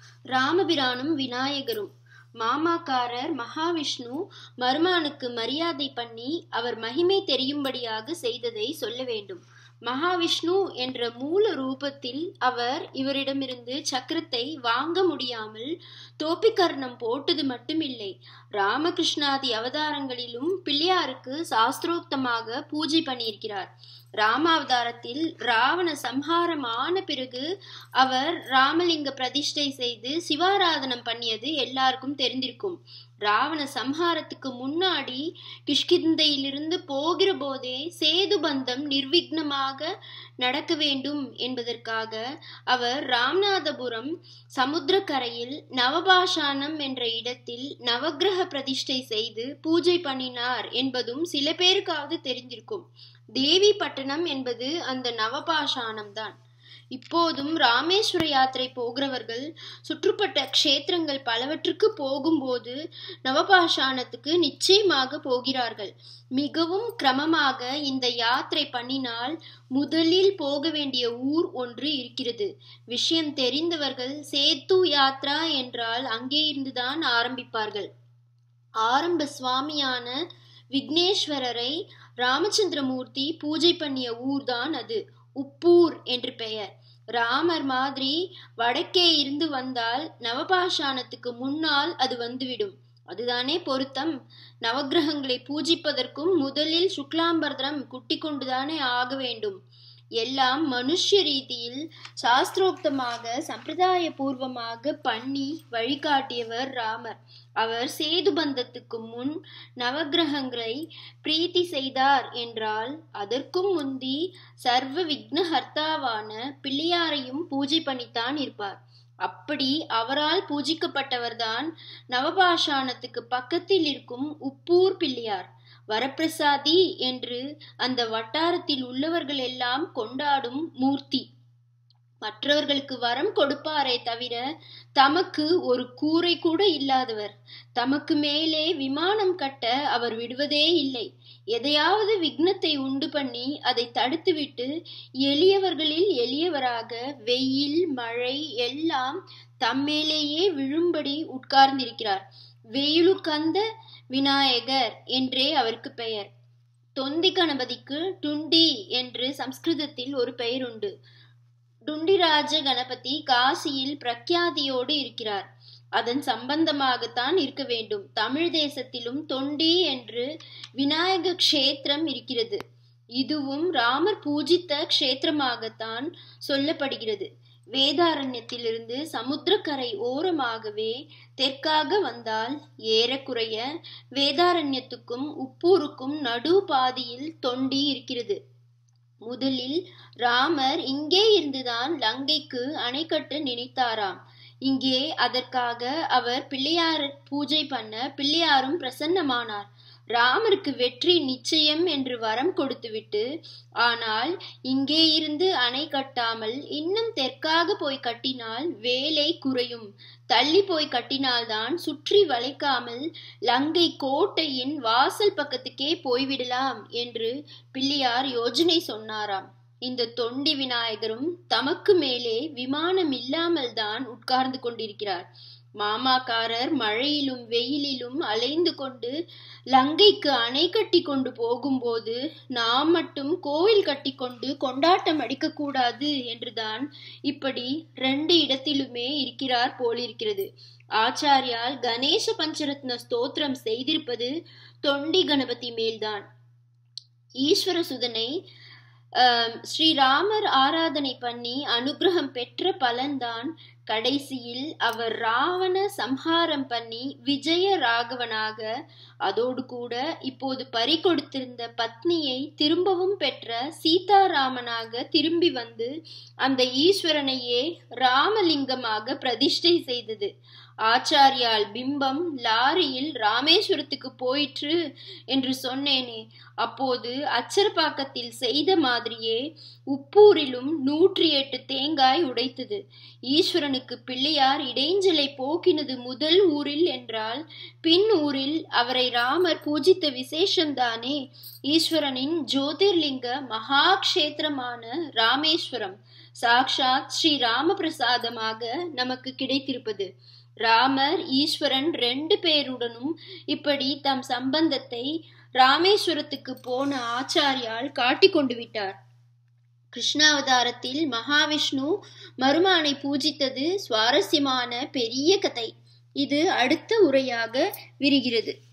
ராமபிரானும் விநாயகரும் மாமாக்காரர் மகாவிஷ்ணு மருமானுக்கு மரியாதை பண்ணி அவர் மகிமை தெரியும்படியாக செய்ததை சொல்ல வேண்டும் மகாவிஷ்ணு என்ற மூல ரூபத்தில் அவர் இவரிடமிருந்து சக்கரத்தை வாங்க முடியாமல் தோப்பிக்கர்ணம் போட்டது மட்டுமில்லை ராமகிருஷ்ணாதி அவதாரங்களிலும் பிள்ளையாருக்கு சாஸ்திரோக்தமாக பூஜை பண்ணியிருக்கிறார் ராமாவதாரத்தில் ராவண சம்ஹாரம் ஆன பிறகு அவர் ராமலிங்க பிரதிஷ்டை செய்து சிவாராதனம் பண்ணியது எல்லாருக்கும் தெரிந்திருக்கும் ராவண சம்ஹாரத்துக்கு முன்னாடி கிஷ்கிந்தையிலிருந்து போகிற போதே சேது பந்தம் நிர்விக்னமாக நடக்க வேண்டும் என்பதற்காக அவர் ராமநாதபுரம் சமுத்திரக்கரையில் நவபாஷானம் என்ற இடத்தில் நவக்கிரக பிரதிஷ்டை செய்து பூஜை பண்ணினார் என்பதும் சில பேருக்காவது தெரிந்திருக்கும் தேவி பட்டணம் என்பது அந்த நவபாஷானம் தான் இப்போதும் ராமேஸ்வர யாத்திரை போகிறவர்கள் சுற்றுப்பட்ட க்ஷேத்திரங்கள் பலவற்றுக்கு போகும்போது நவபாஷானத்துக்கு நிச்சயமாக போகிறார்கள் மிகவும் கிரமமாக இந்த யாத்திரை பண்ணினால் முதலில் போக வேண்டிய ஊர் ஒன்று இருக்கிறது விஷயம் தெரிந்தவர்கள் சேத்து யாத்ரா என்றால் அங்கே இருந்துதான் ஆரம்பிப்பார்கள் ஆரம்ப சுவாமியான விக்னேஸ்வரரை ராமச்சந்திரமூர்த்தி பூஜை பண்ணிய ஊர்தான் அது உப்பூர் என்று பெயர் ராமர் மாதிரி வடக்கே இருந்து வந்தால் நவபாஷானத்துக்கு முன்னால் அது வந்துவிடும் அதுதானே பொருத்தம் நவகிரகங்களை பூஜிப்பதற்கும் முதலில் சுக்லாம்பரதரம் குட்டி கொண்டுதானே ஆக வேண்டும் எல்லாம் மனுஷ்ய ரீதியில் சாஸ்திரோக்தமாக சம்பிரதாய பூர்வமாக பண்ணி வழிகாட்டியவர் ராமர் அவர் சேது பந்தத்துக்கு முன் நவகிரகங்களை பிரீத்தி செய்தார் என்றால் அதற்கும் முந்தி சர்வ விக்னஹர்த்தாவான பிள்ளையாரையும் பூஜை பண்ணித்தான் இருப்பார் அப்படி அவரால் பூஜிக்கப்பட்டவர்தான் நவபாஷானத்துக்கு பக்கத்தில் இருக்கும் உப்பூர் பிள்ளையார் வரப்பிரசாதி என்று அந்த வட்டாரத்தில் உள்ளவர்கள் எல்லாம் கொண்டாடும் மூர்த்தி மற்றவர்களுக்கு வரம் கொடுப்பாரே தவிர தமக்கு ஒரு கூரை கூட இல்லாதவர் தமக்கு மேலே விமானம் கட்ட அவர் விடுவதே இல்லை எதையாவது விக்னத்தை உண்டு பண்ணி அதை தடுத்துவிட்டு எளியவர்களில் எளியவராக வெயில் மழை எல்லாம் தம்மேலேயே விழும்படி உட்கார்ந்திருக்கிறார் வெயிலுக்கந்த விநாயகர் என்றே அவருக்கு பெயர் தொந்தி கணபதிக்கு டுண்டி என்று சம்ஸ்கிருதத்தில் ஒரு பெயர் உண்டு டுண்டிராஜ கணபதி காசியில் பிரக்யாதியோடு இருக்கிறார் அதன் சம்பந்தமாகத்தான் இருக்க வேண்டும் தமிழ் தேசத்திலும் தொண்டி என்று விநாயக க்ஷேத்திரம் இருக்கிறது இதுவும் ராமர் பூஜித்த க்ஷேத்திரமாகத்தான் சொல்லப்படுகிறது வேதாரண்யத்திலிருந்து சமுத்திரக்கரை ஓரமாகவே தெற்காக வந்தால் ஏறக்குறைய வேதாரண்யத்துக்கும் உப்பூருக்கும் நடு பாதியில் தொண்டி இருக்கிறது முதலில் ராமர் இங்கே இருந்துதான் லங்கைக்கு அணை கட்ட நினைத்தாராம் இங்கே அதற்காக அவர் பிள்ளையார் பூஜை பண்ண பிள்ளையாரும் பிரசன்னமானார் ராமருக்கு வெற்றி நிச்சயம் என்று வரம் கொடுத்துவிட்டு ஆனால் இங்கே இருந்து அணை கட்டாமல் இன்னும் தெற்காக போய் கட்டினால் வேலை குறையும் தள்ளி போய் கட்டினால்தான் சுற்றி வளைக்காமல் லங்கை கோட்டையின் வாசல் பக்கத்துக்கே போய்விடலாம் என்று பிள்ளையார் யோஜனை சொன்னாராம் இந்த தொண்டி விநாயகரும் தமக்கு மேலே விமானம் இல்லாமல் தான் உட்கார்ந்து கொண்டிருக்கிறார் மாமாக்காரர் மழையிலும் வெயிலிலும் அலைந்து கொண்டு லங்கைக்கு அணை கட்டி கொண்டு போகும்போது நாம் மட்டும் கோவில் கட்டி கொண்டு கொண்டாட்டம் அடிக்கக்கூடாது என்றுதான் இப்படி ரெண்டு இடத்திலுமே இருக்கிறார் போலிருக்கிறது ஆச்சாரியால் கணேச பஞ்சரத்ன ஸ்தோத்திரம் செய்திருப்பது தொண்டி கணபதி மேல்தான் ஈஸ்வர சுதனை ஸ்ரீராமர் ஆராதனை பண்ணி அனுகிரகம் பெற்ற பலன்தான் கடைசியில் அவர் ராவண சம்ஹாரம் பண்ணி விஜய ராகவனாக அதோடு கூட இப்போது பறி கொடுத்திருந்த பத்னியை திரும்பவும் பெற்ற சீதாராமனாக திரும்பி வந்து அந்த ஈஸ்வரனையே ராமலிங்கமாக பிரதிஷ்டை செய்தது ஆச்சாரியால் பிம்பம் லாரியில் ராமேஸ்வரத்துக்கு போயிற்று என்று சொன்னேனே அப்போது அச்சரப்பாக்கத்தில் செய்த மாதிரியே உப்பூரிலும் நூற்றி எட்டு தேங்காய் உடைத்தது ஈஸ்வரனுக்கு பிள்ளையார் இடைஞ்சலை போக்கினது முதல் ஊரில் என்றால் பின் ஊரில் அவரை ராமர் பூஜித்த விசேஷம்தானே ஈஸ்வரனின் ஜோதிர்லிங்க மகாக்ஷேத்திரமான ராமேஸ்வரம் சாக்ஷாத் ஸ்ரீ ராமபிரசாதமாக நமக்கு கிடைத்திருப்பது ராமர் ஈஸ்வரன் ரெண்டு பேருடனும் இப்படி தம் சம்பந்தத்தை ராமேஸ்வரத்துக்கு போன ஆச்சாரியால் காட்டிக் கொண்டு விட்டார் கிருஷ்ணாவதாரத்தில் மகாவிஷ்ணு மருமானை பூஜித்தது சுவாரஸ்யமான பெரிய கதை இது அடுத்த உரையாக விரிகிறது